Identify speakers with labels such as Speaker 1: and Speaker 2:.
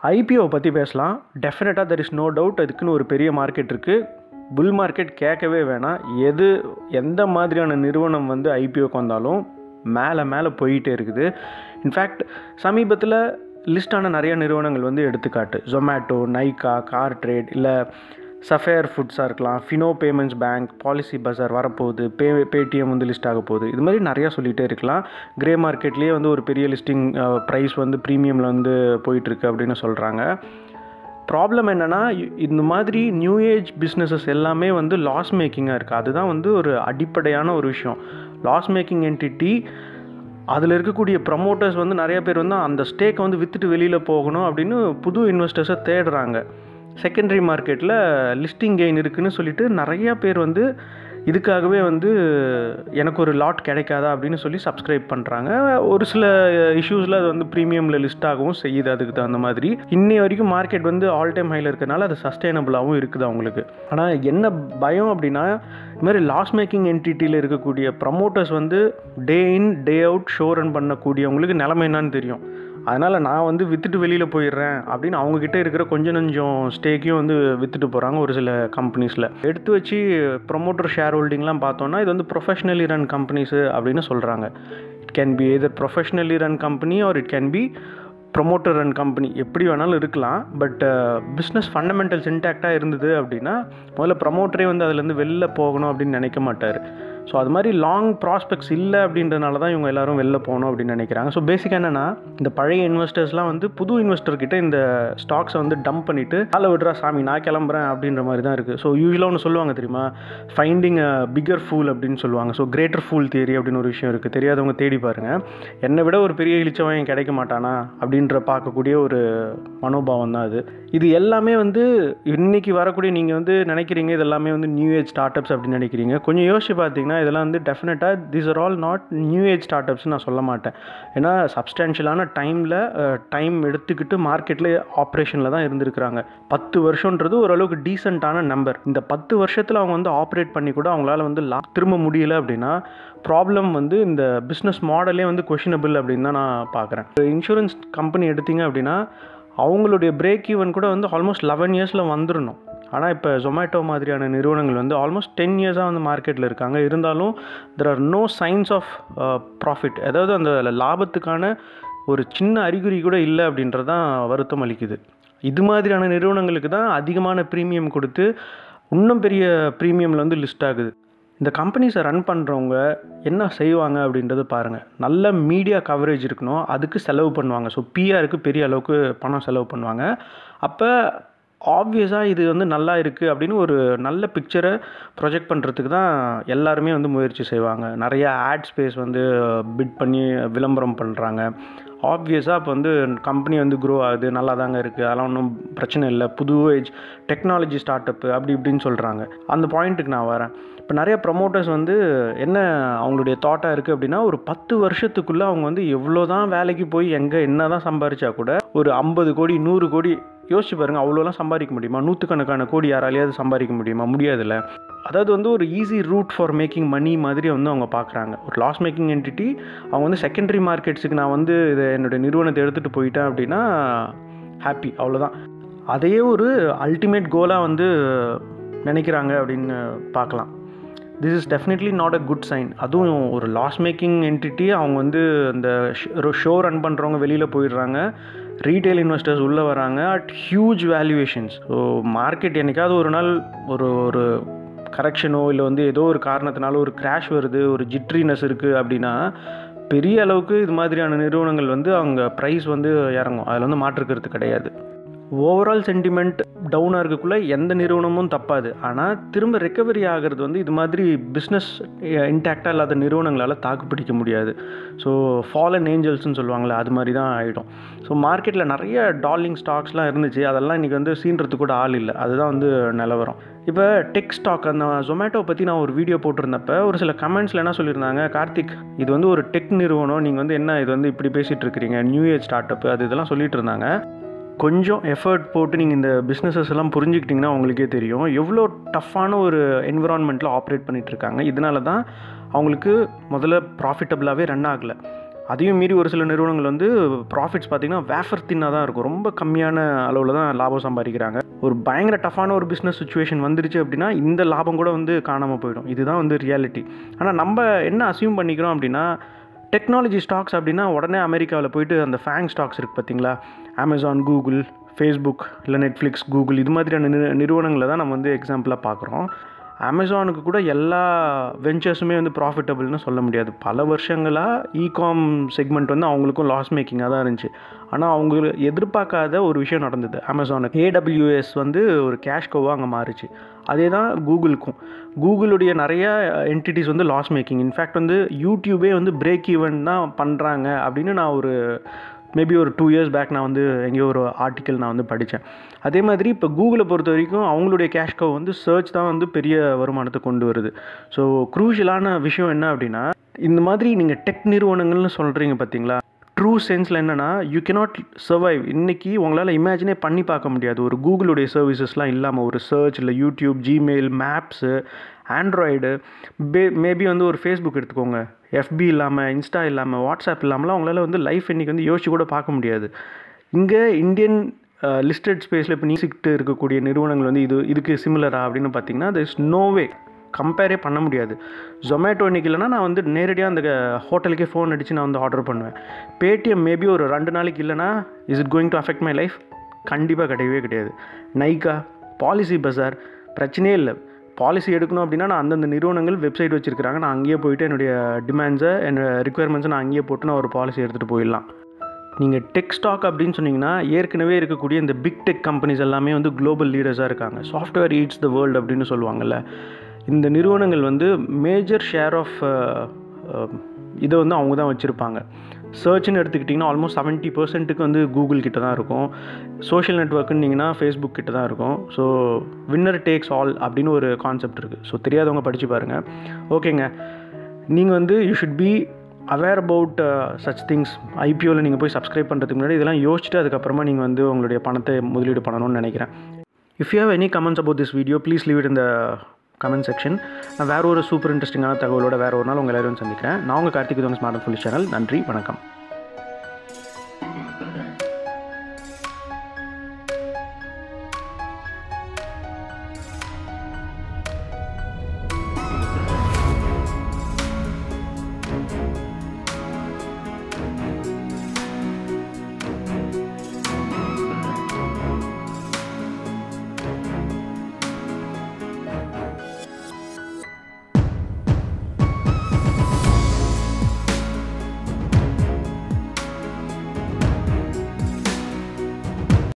Speaker 1: IPO பற்றி பேசலாம் டெஃபினட்டாக தெர் இஸ் நோ டவுட் அதுக்குன்னு ஒரு பெரிய மார்க்கெட் இருக்குது புல் மார்க்கெட் கேட்கவே வேணாம் எது எந்த மாதிரியான நிறுவனம் வந்து ஐபிஓக்கு வந்தாலும் மேலே மேலே போயிட்டே இருக்குது இன்ஃபேக்ட் சமீபத்தில் லிஸ்டான நிறைய நிறுவனங்கள் வந்து எடுத்துக்காட்டு ஜொமேட்டோ நைக்கா கார் ட்ரேட் இல்லை சஃபேர் ஃபுட்ஸாக இருக்கலாம் Fino payments bank policy Bazaar வரப்போகுது பே பேடிஎம் வந்து லிஸ்ட் ஆக போகுது இது மாதிரி நிறையா சொல்லிகிட்டே இருக்கலாம் கிரே மார்க்கெட்லேயே வந்து ஒரு பெரிய லிஸ்டிங் ப்ரைஸ் வந்து ப்ரீமியமில் வந்து போயிட்டுருக்கு அப்படின்னு சொல்கிறாங்க ப்ராப்ளம் என்னென்னா இந்த மாதிரி நியூ ஏஜ் பிஸ்னஸஸ் எல்லாமே வந்து லாஸ் மேக்கிங்காக இருக்குது அதுதான் வந்து ஒரு அடிப்படையான ஒரு விஷயம் லாஸ் மேக்கிங் என்டிட்டி அதில் இருக்கக்கூடிய ப்ரமோட்டர்ஸ் வந்து நிறைய பேர் வந்து அந்த ஸ்டேக்கை வந்து விற்றுட்டு வெளியில் போகணும் அப்படின்னு புது இன்வெஸ்டர்ஸை தேடுறாங்க செகண்டரி மார்க்கெட்டில் லிஸ்டிங் கெயின் இருக்குதுன்னு சொல்லிட்டு நிறையா பேர் வந்து இதுக்காகவே வந்து எனக்கு ஒரு லாட் கிடைக்காதா அப்படின்னு சொல்லி சப்ஸ்கிரைப் பண்ணுறாங்க ஒரு சில இஷ்யூஸில் அது வந்து ப்ரீமியமில் லிஸ்ட் ஆகவும் செய்யுது அதுக்கு தகுந்த மாதிரி இன்னி வரைக்கும் மார்க்கெட் வந்து ஆல் டைம் ஹையில் இருக்கிறனால அது சஸ்டைனபிளாகவும் இருக்குது அவங்களுக்கு ஆனால் என்ன பயம் அப்படின்னா இது மாதிரி லாஸ் மேக்கிங் என்டிட்டியில் இருக்கக்கூடிய ப்ரமோட்டர்ஸ் வந்து day in day out show run பண்ணக்கூடியவங்களுக்கு நிலைமை என்னன்னு தெரியும் அதனால் நான் வந்து விற்றுட்டு வெளியில் போயிடுறேன் அப்படின்னு அவங்கக்கிட்ட இருக்கிற கொஞ்சம் நஞ்சம் ஸ்டேக்கையும் வந்து விற்றுட்டு போகிறாங்க ஒரு சில கம்பெனிஸில் எடுத்து வச்சு ப்ரொமோட்டர் ஷேர் ஹோல்டிங்லாம் பார்த்தோன்னா இது வந்து ப்ரொஃபஷ்னலி ரன் கம்பெனிஸு அப்படின்னு சொல்கிறாங்க it can be either professionally run company or it can be promoter run company எப்படி வேணாலும் இருக்கலாம் பட் பிஸ்னஸ் ஃபண்டமெண்டல்ஸ் இன்டாக்டாக இருந்தது அப்படின்னா முதல்ல ப்ரமோட்டரே வந்து அதுலேருந்து வெளில போகணும் அப்படின்னு நினைக்க மாட்டார் ஸோ அது மாதிரி லாங் ப்ராஸ்பெக்ட்ஸ் இல்லை அப்படின்றனால தான் இவங்க எல்லோரும் வெளில போகணும் அப்படின்னு நினைக்கிறாங்க ஸோ பேசிக்காக என்னென்னா இந்த பழைய இன்வெஸ்டர்ஸ்லாம் வந்து புது இன்வெஸ்டர்கிட்ட இந்த ஸ்டாக்ஸை வந்து டம்ப் பண்ணிவிட்டு ஆளை விடுறா சாமி நான் கிளம்புறேன் அப்படின்ற மாதிரி தான் இருக்குது ஸோ யூஸ்வலாக ஒன்று சொல்லுவாங்க தெரியுமா ஃபைண்டிங் அ பிகர் ஃபூல் அப்படின்னு சொல்லுவாங்க ஸோ கிரேட்டர் ஃபூல் தியரி அப்படின்னு ஒரு விஷயம் இருக்குது தெரியாதவங்க தேடி பாருங்கள் என்னை விட ஒரு பெரிய இழிச்சவன் கிடைக்க மாட்டானா அப்படின்ற பார்க்கக்கூடிய ஒரு மனோபாவம் தான் அது இது எல்லாமே வந்து இன்றைக்கி வரக்கூடிய நீங்கள் வந்து நினைக்கிறீங்க இது எல்லாமே வந்து நியூ ஏஜ் ஸ்டார்ட் அப்ஸ் அப்படின்னு நினைக்கிறீங்க கொஞ்சம் யோசிச்சு பார்த்தீங்கன்னா இதெல்லாம் வந்து டெஃபினட்டாக this are all not new age startups நான் சொல்ல மாட்டேன் ஏன்னா சப்ஸ்டான்ஷியலான டைமில் டைம் எடுத்துக்கிட்டு மார்க்கெட்டில் ஆப்ரேஷனில் தான் இருந்திருக்கிறாங்க பத்து வருஷன்றது ஓரளவுக்கு டீசெண்டான நம்பர் இந்த பத்து வருஷத்தில் அவங்க வந்து ஆப்ரேட் பண்ணி கூட அவங்களால வந்து லா திரும்ப முடியல அப்படின்னா ப்ராப்ளம் வந்து இந்த பிஸ்னஸ் மாடலே வந்து கொஷினபிள் அப்படின்னு தான் நான் பார்க்குறேன் இன்சூரன்ஸ் கம்பெனி எடுத்தீங்க அப்படின்னா அவங்களுடைய பிரேக் ஈவன் கூட வந்து ஆல்மோஸ்ட் லெவன் இயர்ஸில் வந்துடணும் ஆனால் இப்போ ஜொமேட்டோ மாதிரியான நிறுவனங்கள் வந்து ஆல்மோஸ்ட் டென் இயர்ஸாக வந்து மார்க்கெட்டில் இருக்காங்க இருந்தாலும் there are no signs of profit அதாவது அந்த லாபத்துக்கான ஒரு சின்ன அறிகுறி கூட இல்லை அப்படின்றது தான் வருத்தம் அளிக்குது இது மாதிரியான நிறுவனங்களுக்கு தான் அதிகமான ப்ரீமியம் கொடுத்து இன்னும் பெரிய ப்ரீமியமில் வந்து லிஸ்ட் ஆகுது இந்த கம்பெனிஸை ரன் பண்ணுறவங்க என்ன செய்வாங்க அப்படின்றது பாருங்கள் நல்ல மீடியா கவரேஜ் இருக்கணும் அதுக்கு செலவு பண்ணுவாங்க ஸோ பிஆருக்கு பெரிய அளவுக்கு பணம் செலவு பண்ணுவாங்க அப்போ ஆப்வியஸாக இது வந்து நல்லா இருக்குது அப்படின்னு ஒரு நல்ல பிக்சரை ப்ரொஜெக்ட் பண்ணுறதுக்கு தான் எல்லாருமே வந்து முயற்சி செய்வாங்க நிறைய ஆட் ஸ்பேஸ் வந்து பிட் பண்ணி விளம்பரம் பண்ணுறாங்க ஆப்வியஸாக இப்போ வந்து கம்பெனி வந்து க்ரோ ஆகுது நல்லா தாங்க இருக்குது அதெல்லாம் ஒன்றும் பிரச்சனை இல்லை புது ஏஜ் டெக்னாலஜி ஸ்டார்ட் அப்பு அப்படி இப்படின்னு சொல்கிறாங்க அந்த பாயிண்ட்டுக்கு நான் வரேன் இப்போ நிறைய ப்ரமோட்டர்ஸ் வந்து என்ன அவங்களுடைய தாட்டாக இருக்குது அப்படின்னா ஒரு பத்து வருஷத்துக்குள்ளே அவங்க வந்து எவ்வளோ தான் வேலைக்கு போய் எங்கே என்ன தான் சம்பாரிச்சா கூட ஒரு ஐம்பது கோடி நூறு கோடி யோசிச்சு பாருங்கள் அவ்வளோலாம் சம்பாதிக்க முடியுமா நூற்றுக்கணக்கான கோடி யாராலையாவது சம்பாதிக்க முடியுமா முடியாதுல்ல அதாவது வந்து ஒரு easy route for making money மாதிரி வந்து அவங்க பார்க்குறாங்க ஒரு லாஸ் மேக்கிங் என்டிட்டி அவங்க வந்து செகண்டரி மார்க்கெட்ஸுக்கு நான் வந்து இதை என்னுடைய நிறுவனத்தை எடுத்துகிட்டு போயிட்டேன் அப்படின்னா ஹாப்பி அவ்வளோதான் அதையே ஒரு அல்டிமேட் கோலாக வந்து நினைக்கிறாங்க அப்படின்னு பார்க்கலாம் this is definitely not a good sign அதுவும் ஒரு லாஸ் மேக்கிங் என்டிட்டி அவங்க வந்து அந்த ஷோ ரன் பண்ணுறவங்க வெளியில் போயிடுறாங்க ரீட்டைல் இன்வெஸ்டர்ஸ் உள்ளே வராங்க at huge valuations so market என்றைக்காவது ஒரு நாள் ஒரு ஒரு கரெக்ஷனோ இல்லை வந்து ஏதோ ஒரு காரணத்தினால ஒரு கிராஷ் வருது ஒரு ஜிட்ரினஸ் இருக்குது அப்படின்னா பெரிய அளவுக்கு இது மாதிரியான நிறுவனங்கள் வந்து அவங்க ப்ரைஸ் வந்து இறங்கும் அதில் வந்து மாற்றுக்கிறது கிடையாது ஓவரால் சென்டிமெண்ட் டவுனாக இருக்கக்குள்ளே எந்த நிறுவனமும் தப்பாது ஆனால் திரும்ப ரெக்கவரி ஆகிறது வந்து இது மாதிரி பிஸ்னஸ் இன்டாக்டாக இல்லாத நிறுவனங்களால் தாக்கு பிடிக்க முடியாது ஸோ ஃபாலன் ஏஞ்சல்ஸ்னு சொல்லுவாங்களே அது மாதிரி தான் ஆகிடும் ஸோ மார்க்கெட்டில் நிறைய டார்லிங் ஸ்டாக்ஸ்லாம் இருந்துச்சு அதெல்லாம் இன்றைக்கி வந்து சீன்றதுக்கு கூட ஆள் இல்லை அதுதான் வந்து நிலவரம் இப்போ டெக் ஸ்டாக் அந்த ஜொமேட்டோ பற்றி நான் ஒரு வீடியோ போட்டிருந்தப்ப ஒரு சில கமெண்ட்ஸில் என்ன சொல்லியிருந்தாங்க கார்த்திக் இது வந்து ஒரு டெக் நிறுவனம் நீங்கள் வந்து என்ன இது வந்து இப்படி பேசிகிட்டு இருக்கிறீங்க நியூ இயர் ஸ்டார்ட் அப் அது இதெல்லாம் சொல்லிட்டு இருந்தாங்க கொஞ்சம் எஃபர்ட் போட்டு நீங்கள் இந்த பிஸ்னஸஸ் எல்லாம் புரிஞ்சுக்கிட்டிங்கன்னா உங்களுக்கே தெரியும் எவ்வளோ டஃப்பான ஒரு என்விரான்மெண்ட்டில் ஆப்ரேட் பண்ணிகிட்டு இருக்காங்க இதனால தான் அவங்களுக்கு முதல்ல ப்ராஃபிட்டபுளாகவே ரன் ஆகலை அதையும் மீறி ஒரு சில நிறுவனங்கள் வந்து ப்ராஃபிட்ஸ் பார்த்திங்கன்னா வேஃபர் தின்னாக தான் இருக்கும் ரொம்ப கம்மியான அளவில் தான் லாபம் சம்பாதிக்கிறாங்க ஒரு பயங்கர டஃப்பான ஒரு பிஸ்னஸ் சுச்சுவேஷன் வந்துருச்சு அப்படின்னா இந்த லாபம் கூட வந்து காணாமல் போயிடும் இதுதான் வந்து ரியாலிட்டி ஆனால் நம்ம என்ன அசியூம் பண்ணிக்கிறோம் அப்படின்னா டெக்னாலஜி ஸ்டாக்ஸ் அப்படின்னா உடனே அமெரிக்காவில் போயிட்டு அந்த ஃபேங் ஸ்டாக்ஸ் இருக்குது பார்த்தீங்களா அமேசான் கூகுள் ஃபேஸ்புக் இல்லை நெட்ஃப்ளிக்ஸ் கூகுள் இது மாதிரியான நிறு நிறுவனங்களை தான் நம்ம வந்து எக்ஸாம்பிளாக பார்க்குறோம் அமேசானுக்கு கூட எல்லா வெஞ்சர்ஸுமே வந்து ப்ராஃபிட்டபிள்னு சொல்ல முடியாது பல வருஷங்களாக இகாம் செக்மெண்ட் வந்து அவங்களுக்கும் லாஸ் மேக்கிங்காக தான் இருந்துச்சு ஆனால் அவங்க எதிர்பார்க்காத ஒரு விஷயம் நடந்தது அமேசானுக்கு ஏடபிள்யூஎஸ் வந்து ஒரு கேஷ் கோவாக அங்கே மாறுச்சு அதே தான் கூகுளுக்கும் கூகுளுடைய நிறைய என்டிட்டிஸ் வந்து லாஸ் மேக்கிங் இன்ஃபேக்ட் வந்து யூடியூபே வந்து பிரேக் ஈவன் தான் பண்ணுறாங்க அப்படின்னு நான் ஒரு மேபி ஒரு டூ இயர்ஸ் பேக் நான் வந்து எங்கேயோ ஒரு ஆர்டிக்கல் நான் வந்து படித்தேன் அதே மாதிரி இப்போ கூகுளை பொறுத்த வரைக்கும் அவங்களுடைய கேஷ் கோ வந்து சர்ச் தான் வந்து பெரிய வருமானத்தை கொண்டு வருது ஸோ க்ரூஷியலான விஷயம் என்ன அப்படின்னா இந்த மாதிரி நீங்கள் டெக் நிறுவனங்கள்னு சொல்கிறீங்க பார்த்தீங்களா ட்ரூ சென்ஸில் என்னென்னா யூ கெனாட் சர்வைவ் இன்றைக்கி உங்களால் இமேஜினே பண்ணி பார்க்க முடியாது ஒரு கூகுளுடைய சர்வீசஸ்லாம் இல்லாமல் ஒரு சர்ச் இல்லை YouTube Gmail maps Android pay maybe வந்து ஒரு ஃபேஸ்புக் எடுத்துக்கோங்க எஃபி இல்லாமல் இன்ஸ்டா இல்லாமல் வாட்ஸ்அப் இல்லாமலாம் அவங்களால வந்து லைஃப் இன்றைக்கி வந்து யோசிச்சு கூட பார்க்க முடியாது இங்கே இந்தியன் லிஸ்டட் ஸ்பேஸில் இப்போ நீசிக்கிட்டு இருக்கக்கூடிய நிறுவனங்கள் வந்து இது இதுக்கு சிமிலரா அப்படின்னு பார்த்தீங்கன்னா there is no way compare பண்ண முடியாது ஜொமேட்டோ இன்றைக்கி இல்லைனா நான் வந்து நேரடியாக அந்த ஹோட்டலுக்கே ஃபோன் அடித்து நான் வந்து ஆர்டர் பண்ணுவேன் பேடிஎம் மேபி ஒரு ரெண்டு நாளைக்கு இல்லைனா is it going to affect my life கண்டிப்பாக கிடையவே கிடையாது நைக்கா பாலிசி பஜார் பிரச்சனையே இல்லை பாலிசி எடுக்கணும் அப்படின்னா நான் அந்தந்த நிறுவனங்கள் வெப்சைட் வச்சுருக்கிறாங்க நான் அங்கேயே போயிட்டு என்னுடைய டிமாண்ட்ஸை என்னோட ரிக்குயர்மெண்ட்ஸை நான் அங்கேயே போட்டு நான் ஒரு பாலிசி எடுத்துகிட்டு போயிடலாம் நீங்கள் டெக் ஸ்டாக் அப்படின்னு சொன்னீங்கன்னா ஏற்கனவே இருக்கக்கூடிய இந்த பிக் டெக் கம்பெனிஸ் எல்லாமே வந்து குளோபல் லீடர்ஸாக இருக்காங்க சாஃப்ட்வேர் ஈட்ஸ் த வேர்ல்டு அப்படின்னு சொல்லுவாங்கள்ல இந்த நிறுவனங்கள் வந்து மேஜர் ஷேர் ஆஃப் இதை வந்து அவங்க தான் வச்சுருப்பாங்க சர்ச்னு எடுத்துக்கிட்டிங்கன்னா ஆல்மோஸ்ட் செவன்ட்டி பர்சன்ட்டுக்கு வந்து கூகுள் கிட்ட தான் இருக்கும் சோஷியல் நெட்ஒர்க்குன்னிங்கன்னா ஃபேஸ்புக் கிட்ட தான் இருக்கும் ஸோ வின்னர் டேக்ஸ் ஆல் அப்படின்னு ஒரு கான்செப்ட் இருக்குது ஸோ தெரியாதவங்க படித்து பாருங்கள் ஓகேங்க நீங்கள் வந்து you should be aware about such things ஐபிஓவில் நீங்கள் போய் சப்ஸ்கிரைப் பண்ணுறதுக்கு முன்னாடி இதெல்லாம் யோசிச்சுட்டு அதுக்கப்புறமா நீங்கள் வந்து உங்களுடைய பணத்தை முதலீடு பண்ணணும்னு நினைக்கிறேன் if you have any comments about this video please leave it இந்த கமெண்ட் செக்ஷன் நான் வேறு ஒரு சூப்பர் இன்ட்ரெஸ்டிங்கான தகவலோட வேறு ஒரு நாள் உங்கள் எல்லாரும் சந்திக்கிறேன் நான் உங்கள் கார்த்திக் தோங்க ஸ்மார்ட் ஃபுல் சேனல் நன்றி வணக்கம்